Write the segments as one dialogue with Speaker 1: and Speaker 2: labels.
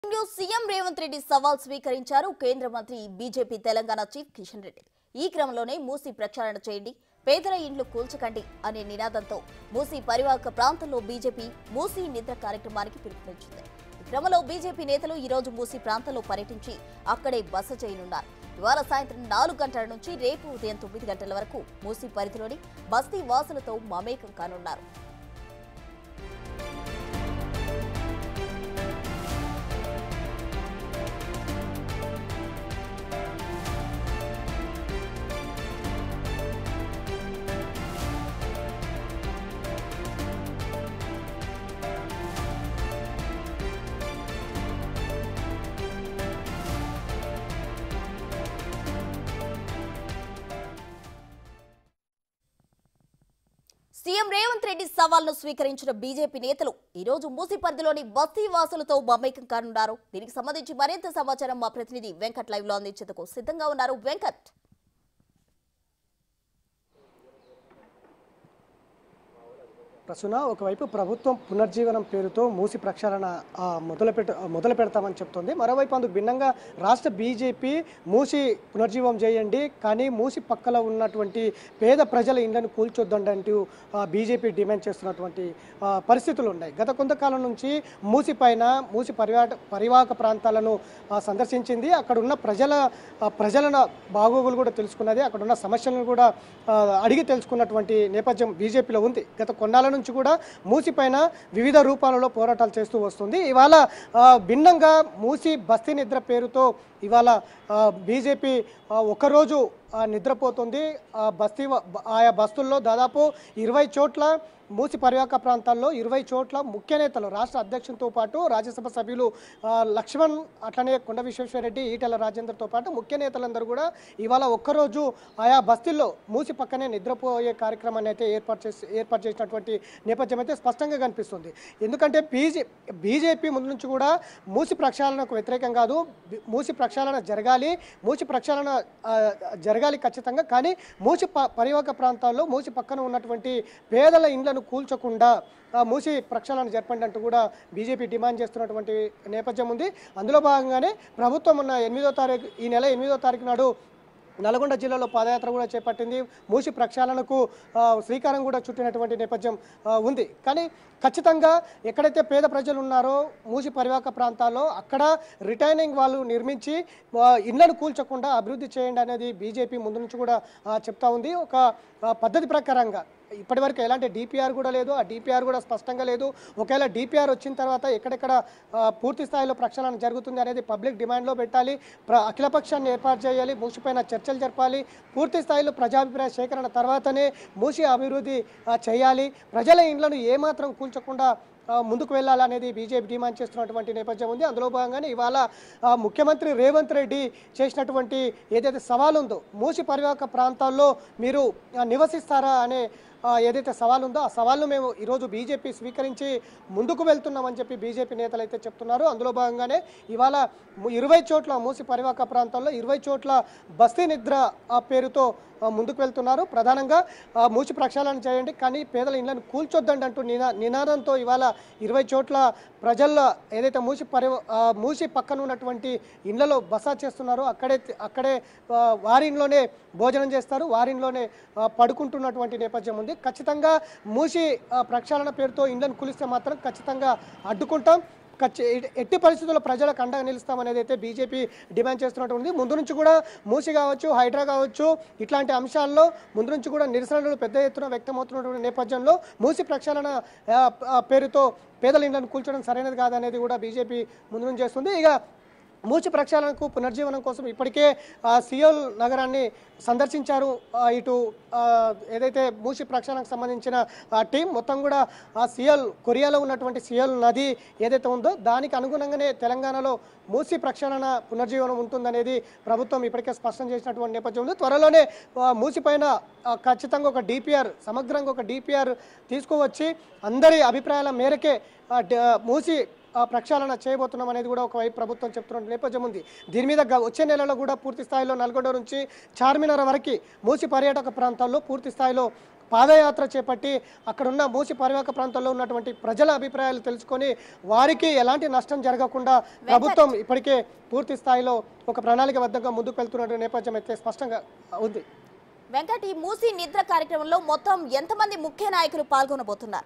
Speaker 1: news CM Revanth Reddy సవాల్ స్వీకరించారు కేంద్ర మంత్రి బీజేపీ తెలంగాణ చీఫ్ కిషన్ రెడ్డి ఈ క్రమంలోనే మూసి ప్రక్షాళన చేయండి పేదల ఇండ్లు కూల్చకండి అనే నినాదంతో మూసి పరివాహక ప్రాంతంలో బీజేపీ మూసి నిద్ర కార్యక్రమానికి పిలుపునిచ్చింది ఈ క్రమంలో బీజేపీ నేతలు ఈ రోజు మూసి ప్రాంతంలో పర్యటించి అక్కడే బస చేయనున్నారు ఇవాళ సాయంత్రం నాలుగు గంటల నుంచి రేపు ఉదయం తొమ్మిది గంటల వరకు మూసి పరిధిలోని బస్తీ వాసులతో మమేకం కానున్నారు సీఎం రేవంత్ రెడ్డి సవాల్ను స్వీకరించిన బీజేపీ నేతలు ఈ రోజు మూసి పరిధిలోని బస్తీ వాసులతో మమేకం కానున్నారు దీనికి సంబంధించి మరింత సమాచారం మా ప్రతినిధి వెంకట్ లైవ్ లో అందించేందుకు సిద్ధంగా ఉన్నారు వెంకట్
Speaker 2: ప్రసున ఒకవైపు ప్రభుత్వం పునర్జీవనం పేరుతో మూసి ప్రక్షాళన ఆ, మొదలు పెట్ట మొదలు పెడతామని చెప్తుంది మరోవైపు అందుకు భిన్నంగా రాష్ట్ర బీజేపీ మూసి పునర్జీవం చేయండి కానీ మూసి పక్కల ఉన్నటువంటి పేద ప్రజల ఇండ్లను కూల్చొద్దండి అంటూ ఆ, బీజేపీ డిమాండ్ చేస్తున్నటువంటి ఆ, పరిస్థితులు ఉన్నాయి గత కొంతకాలం నుంచి మూసి పైన మూసి పరివా పరివాహక ప్రాంతాలను ఆ, సందర్శించింది అక్కడ ఉన్న ప్రజల ఆ, ప్రజల బాగోగులు కూడా తెలుసుకున్నది అక్కడ ఉన్న సమస్యలను కూడా ఆ, అడిగి తెలుసుకున్నటువంటి నేపథ్యం బీజేపీలో ఉంది గత కొన్నాళ్ళ నుంచి కూడా మూసి పైన వివిధ రూపాలలో పోరాటాలు చేస్తూ వస్తుంది ఇవాళ ఆ, భిన్నంగా మూసి బస్తీ నిద్ర పేరుతో ఇవాళ ఆ, బీజేపీ ఆ, ఒకరోజు ఆ, నిద్రపోతుంది ఆ బస్తీ వ- ఆయా బస్తుల్లో దాదాపు ఇరవై చోట్ల మూసి పరివాహక ప్రాంతాల్లో ఇరవై చోట్ల ముఖ్య నేతలు రాష్ట్ర అధ్యక్షులతో పాటు రాజ్యసభ సభ్యులు ఆ, లక్ష్మణ్ అట్లనే కొండ విశ్వేశ్వరరెడ్డి ఈటెల రాజేందర్తో పాటు ముఖ్య నేతలందరూ కూడా ఇవాళ ఒక్కరోజు ఆయా బస్తీల్లో మూసి పక్కనే నిద్రపోయే కార్యక్రమాన్ని అయితే ఏర్పాటు చేసి ఏర్పాటు చేసినటువంటి నేపథ్యం అయితే స్పష్టంగా కనిపిస్తుంది ఎందుకంటే బీజే బీజేపీ ముందు నుంచి కూడా మూసి ప్రక్షాళనకు వ్యతిరేకం కాదు బి- మూసి ప్రక్షాళన జరగాలి మూసి ప్రక్షాళన ఆ, జరగాలి ఖచ్చితంగా కానీ మూసి ప పరివాహక ప్రాంతాల్లో మూసి పక్కన ఉన్నటువంటి పేదల ఇండ్లను కూల్చకుండా ఆ, మూసి ప్రక్షాళన జరపండి అంటూ కూడా బీజేపీ డిమాండ్ చేస్తున్నటువంటి నేపథ్యం ఉంది అందులో భాగంగానే ప్రభుత్వం ఉన్న ఎనిమిదో తారీఖు ఈ నెల ఎనిమిదో తారీఖు నాడు నల్గొండ జిల్లాలో పాదయాత్ర కూడా చేపట్టింది మూసి ప్రక్షాళనకు ఆ, శ్రీకారం కూడా చుట్టినటువంటి నేపథ్యం ఆ, ఉంది కానీ ఖచ్చితంగా ఎక్కడైతే పేద ప్రజలు ఉన్నారో మూసి పరివాహక ప్రాంతాల్లో అక్కడ రిటైనింగ్ వాళ్ళు నిర్మించి ఆ, ఇళ్లను కూల్చకుండా అభివృద్ధి చేయండి అనేది బీజేపీ ముందు నుంచి కూడా ఆ, చెప్తా ఉంది ఒక ఆ, పద్ధతి ప్రకారంగా ఇప్పటివరకు ఎలాంటి డిపిఆర్ కూడా లేదు ఆ డిపిఆర్ కూడా స్పష్టంగా లేదు ఒకవేళ డిపిఆర్ వచ్చిన తర్వాత ఎక్కడెక్కడ ఆ, పూర్తి స్థాయిలో ప్రక్షాళన జరుగుతుంది అనేది పబ్లిక్ డిమాండ్లో పెట్టాలి ప్ర అఖిలపక్షాన్ని ఏర్పాటు చేయాలి మూసిపైన చర్చలు జరపాలి పూర్తి స్థాయిలో ప్రజాభిప్రాయ సేకరణ తర్వాతనే మూసి అభివృద్ధి ఆ, చేయాలి ప్రజల ఇండ్లను ఏమాత్రం కూల్చకుండా ఆ, ముందుకు వెళ్ళాలనేది బీజేపీ డిమాండ్ చేస్తున్నటువంటి నేపథ్యం ఉంది అందులో భాగంగానే ఇవాళ ఆ, ముఖ్యమంత్రి రేవంత్ రెడ్డి చేసినటువంటి ఏదైతే సవాల్ ఉందో మూసి పరివాహక ప్రాంతాల్లో మీరు ఆ, నివసిస్తారా అనే ఆ, ఏదైతే సవాల్ ఉందో ఆ సవాల్ను మేము ఈరోజు బీజేపీ స్వీకరించి ముందుకు వెళ్తున్నామని చెప్పి బీజేపీ నేతలు అయితే చెప్తున్నారు అందులో భాగంగానే ఇవాళ ము- ఇరవై చోట్ల మూసి పరివాహక ప్రాంతాల్లో ఇరవై చోట్ల బస్తీ నిద్ర ఆ పేరుతో ఆ, ముందుకు వెళ్తున్నారు ప్రధానంగా ఆ, మూసి ప్రక్షాళన చేయండి కానీ పేదల ఇళ్లను కూల్చొద్దండి అంటూ నినా నినాదంతో ఇవాళ ఇరవై చోట్ల ప్రజల్లో ఏదైతే మూసి పరి ఆ, మూసి పక్కన ఉన్నటువంటి ఇళ్లలో బస చేస్తున్నారో అక్కడే అక్కడే ఆ, వారిలోనే భోజనం చేస్తారు వారిలోనే ఆ, పడుకుంటున్నటువంటి నేపథ్యం ఉంది ఖచ్చితంగా మూసి ఆ, ప్రక్షాళన పేరుతో ఇండ్లను కూలిస్తే మాత్రం ఖచ్చితంగా అడ్డుకుంటాం ఖచ్చి ఎట్టి- ఎట్టి పరిస్థితుల్లో ప్రజలకు అండగా నిలుస్తామనేది అయితే బీజేపీ డిమాండ్ చేస్తున్నటువంటి ముందు నుంచి కూడా మూసి కావచ్చు హైడ్రా కావచ్చు ఇట్లాంటి అంశాల్లో ముందు నుంచి కూడా నిరసనలు పెద్ద ఎత్తున వ్యక్తమవుతున్నటువంటి నేపథ్యంలో మూసి ప్రక్షాళన ఆ, ఆ, పేరుతో పేదల ఇండ్లను కూల్చడం సరైనది కాదనేది కూడా బీజేపీ ముందు నుంచి చేస్తుంది ఇక మూచి ప్రక్షాళనకు పునర్జీవనం కోసం ఇప్పటికే ఆ, సియోల్ నగరాన్ని సందర్శించారు ఆ, ఇటు ఆ, ఏదైతే మూసి ప్రక్షాళనకు సంబంధించిన ఆ టీం మొత్తం కూడా ఆ సియోల్ కొరియాలో ఉన్నటువంటి సియోల్ నది ఏదైతే ఉందో దానికి అనుగుణంగానే తెలంగాణలో మూసి ప్రక్షాళన పునర్జీవనం ఉంటుందనేది ప్రభుత్వం ఇప్పటికే స్పష్టం చేసినటువంటి నేపథ్యం ఉంది త్వరలోనే ఆ, మూసి పైన ఆ, ఖచ్చితంగా ఒక డిపిఆర్ సమగ్రంగా ఒక డిపిఆర్ తీసుకువచ్చి అందరి అభిప్రాయాల మేరకే ఆ, డ- మూసి ఆ, ప్రక్షాళన చేయబోతున్నాం అనేది కూడా ఒకవైపు ప్రభుత్వం చెప్తున్న నేపథ్యం ఉంది దీని మీద గ- వచ్చే నెలలో కూడా పూర్తి స్థాయిలో నల్గొండ నుంచి చార్మినార్ వరకు మూసి పర్యాటక ప్రాంతాల్లో పూర్తి స్థాయిలో పాదయాత్ర చేపట్టి అక్కడున్న మూసి పరివాహక ప్రాంతాల్లో ఉన్నటువంటి ప్రజల అభిప్రాయాలు తెలుసుకొని వారికి ఎలాంటి నష్టం జరగకుండా ప్రభుత్వం ఇప్పటికే పూర్తి స్థాయిలో ఒక ప్రణాళికబద్ధంగా ముందుకు వెళ్తున్న నేపథ్యం అయితే స్పష్టంగా ఉంది
Speaker 1: వెంకట్ ఈ మూసి నిద్ర కార్యక్రమంలో మొత్తం ఎంతమంది ముఖ్య నాయకులు పాల్గొనబోతున్నారు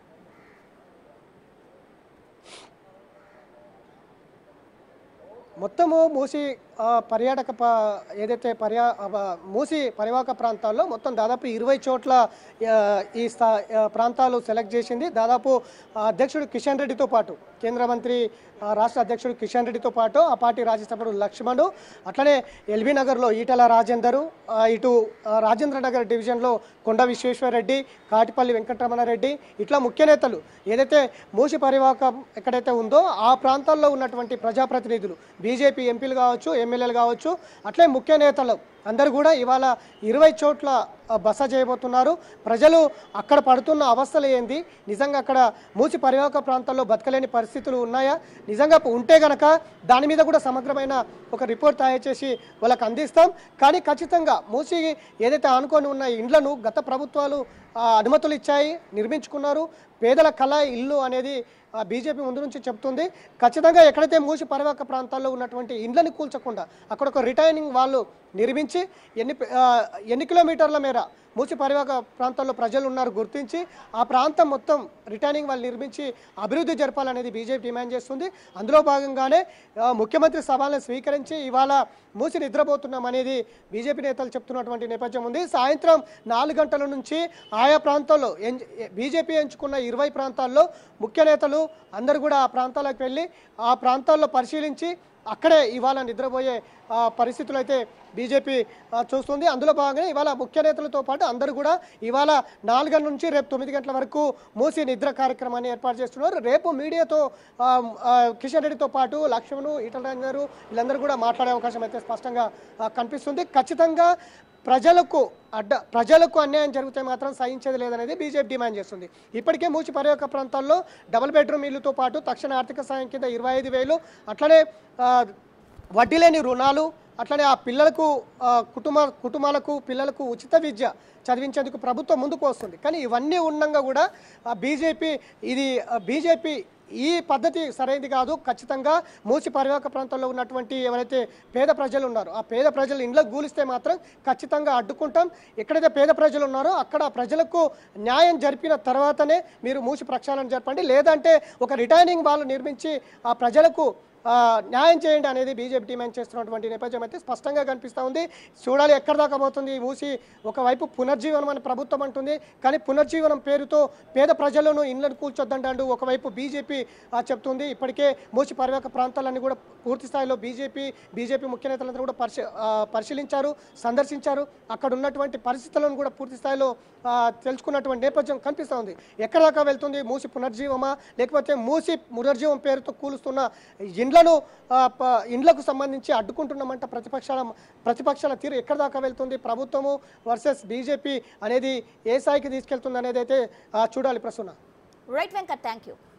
Speaker 2: మొత్తము మూసి ఆ, పర్యాటక ప ఏదైతే పర్యా ఆ, బ- మూసి పరివాహక ప్రాంతాల్లో మొత్తం దాదాపు ఇరవై చోట్ల ఆ, ఈ స్థా ఆ, ప్రాంతాలు సెలెక్ట్ చేసింది దాదాపు ఆ, అధ్యక్షుడు కిషన్ రెడ్డితో పాటు కేంద్ర మంత్రి ఆ, రాష్ట్ర అధ్యక్షుడు కిషన్ రెడ్డితో పాటు ఆ పార్టీ రాజ్యసభ్యుడు లక్ష్మణు అట్లనే ఎల్బీ నగర్లో ఈటల రాజేందరు ఆ, ఇటు ఆ, రాజేంద్ర నగర్ డివిజన్లో కొండ విశ్వేశ్వరరెడ్డి కాటిపల్లి వెంకటరమణారెడ్డి ఇట్లా ముఖ్య నేతలు ఏదైతే మూసి పరివాహకం ఎక్కడైతే ఉందో ఆ ప్రాంతాల్లో ఉన్నటువంటి ప్రజాప్రతినిధులు బీజేపీ ఎంపీలు కావచ్చు ఎమ్మెల్యేలు కావచ్చు అట్లే ముఖ్య నేతలు అందరూ కూడా ఇవాళ ఇరవై చోట్ల ఆ, బస చేయబోతున్నారు ప్రజలు అక్కడ పడుతున్న అవస్థలు ఏంది నిజంగా అక్కడ మూసి పరివాహక ప్రాంతాల్లో బతకలేని పరిస్థితులు ఉన్నాయా నిజంగా ఉంటే గనక దాని మీద కూడా సమగ్రమైన ఒక రిపోర్ట్ తయారు చేసి వాళ్ళకి అందిస్తాం కానీ ఖచ్చితంగా మూసి ఏదైతే ఆనుకొని ఉన్న ఇండ్లను గత ప్రభుత్వాలు ఆ, అనుమతులు ఇచ్చాయి నిర్మించుకున్నారు పేదల కళ ఇల్లు అనేది ఆ, బీజేపీ ముందు నుంచి చెప్తుంది ఖచ్చితంగా ఎక్కడైతే మూసి పరివాహక ప్రాంతాల్లో ఉన్నటువంటి ఇండ్లని కూల్చకుండా అక్కడ ఒక రిటైనింగ్ వాళ్ళు నిర్మించి ఎన్ని ఆ, ఎన్ని కిలోమీటర్ల మేర మూసి పరివాహక ప్రాంతాల్లో ప్రజలు ఉన్నారు గుర్తించి ఆ ప్రాంతం మొత్తం రిటైనింగ్ వాళ్ళు నిర్మించి అభివృద్ధి జరపాలనేది బీజేపీ డిమాండ్ చేస్తుంది అందులో భాగంగానే ఆ, ముఖ్యమంత్రి సవాళ్ళని స్వీకరించి ఇవాళ మూసి నిద్రపోతున్నాం అనేది బీజేపీ నేతలు చెప్తున్నటువంటి నేపథ్యం ఉంది సాయంత్రం నాలుగు గంటల నుంచి ఆయా ప్రాంతాల్లో ఎన్- బీజేపీ ఎంచుకున్న ఇరవై ప్రాంతాల్లో ముఖ్య నేతలు అందరూ కూడా ఆ ప్రాంతాలకు వెళ్ళి ఆ ప్రాంతాల్లో పరిశీలించి అక్కడే ఇవాళ నిద్రపోయే ఆ, పరిస్థితులు అయితే బీజేపీ ఆ, చూస్తుంది అందులో భాగంగా ఇవాళ ముఖ్య నేతలతో పాటు అందరూ కూడా ఇవాళ నాలుగు గంటల నుంచి రేపు తొమ్మిది గంటల వరకు మూసి నిద్ర కార్యక్రమాన్ని ఏర్పాటు చేస్తున్నారు రేపు మీడియాతో ఆ, ఆ, కిషన్ రెడ్డితో పాటు లక్ష్మణు ఈటల రాజు గారు వీళ్ళందరూ కూడా మాట్లాడే అవకాశం అయితే స్పష్టంగా ఆ, కనిపిస్తుంది ఖచ్చితంగా ప్రజలకు అడ్డ ప్రజలకు అన్యాయం జరిగితే మాత్రం సహించేది లేదనేది బీజేపీ డిమాండ్ చేస్తుంది ఇప్పటికే మూసి పర్యాటక ప్రాంతాల్లో డబుల్ బెడ్రూమ్ ఇల్లుతో పాటు తక్షణ ఆర్థిక సాయం కింద ఇరవై ఐదు వేలు అట్లనే ఆ, వడ్డీ లేని రుణాలు అట్లనే ఆ పిల్లలకు ఆ, కుటుంబ కుటుంబాలకు పిల్లలకు ఉచిత విద్య చదివించేందుకు ప్రభుత్వం ముందుకు వస్తుంది కానీ ఇవన్నీ ఉండగా కూడా బీజేపీ ఇది బీజేపీ ఈ పద్ధతి సరైనది కాదు ఖచ్చితంగా మూసి పరివాహక ప్రాంతంలో ఉన్నటువంటి ఎవరైతే పేద ప్రజలు ఉన్నారో ఆ పేద ప్రజలు ఇండ్లకు గూలిస్తే మాత్రం ఖచ్చితంగా అడ్డుకుంటాం ఎక్కడైతే పేద ప్రజలు ఉన్నారో అక్కడ ఆ ప్రజలకు న్యాయం జరిపిన తర్వాతనే మీరు మూసి ప్రక్షాళన జరపండి లేదంటే ఒక రిటైనింగ్ వాళ్ళు నిర్మించి ఆ ప్రజలకు ఆ, న్యాయం చేయండి అనేది బీజేపీ డిమాండ్ చేస్తున్నటువంటి నేపథ్యం అయితే స్పష్టంగా కనిపిస్తూ ఉంది చూడాలి ఎక్కడ దాకా పోతుంది ఈ మూసి ఒకవైపు పునర్జీవనం అని ప్రభుత్వం అంటుంది కానీ పునర్జీవనం పేరుతో పేద ప్రజలను ఇళ్లను కూల్చొద్దంటాడు ఒకవైపు బీజేపీ ఆ, చెప్తుంది ఇప్పటికే మూసి పరివాహక ప్రాంతాలన్నీ కూడా పూర్తి స్థాయిలో బీజేపీ బీజేపీ ముఖ్య నేతలందరూ కూడా పరిశీ ఆ, పరిశీలించారు సందర్శించారు అక్కడ ఉన్నటువంటి పరిస్థితులను కూడా పూర్తి స్థాయిలో ఆ, తెలుసుకున్నటువంటి నేపథ్యం కనిపిస్తూ ఉంది ఎక్కడ దాకా వెళ్తుంది మూసి పునర్జీవమా లేకపోతే మూసి పునర్జీవం పేరుతో కూలుస్తున్న ఇండ్లను ఆ, ప- ఇండ్లకు సంబంధించి అడ్డుకుంటున్నామంట ప్రతిపక్షాల ప్రతిపక్షాల తీరు ఎక్కడ దాకా వెళ్తుంది ప్రభుత్వము వర్సెస్ బీజేపీ అనేది ఏ స్థాయికి తీసుకెళ్తుంది అనేది అయితే ఆ, చూడాలి Prasanna
Speaker 1: right Venkat thank you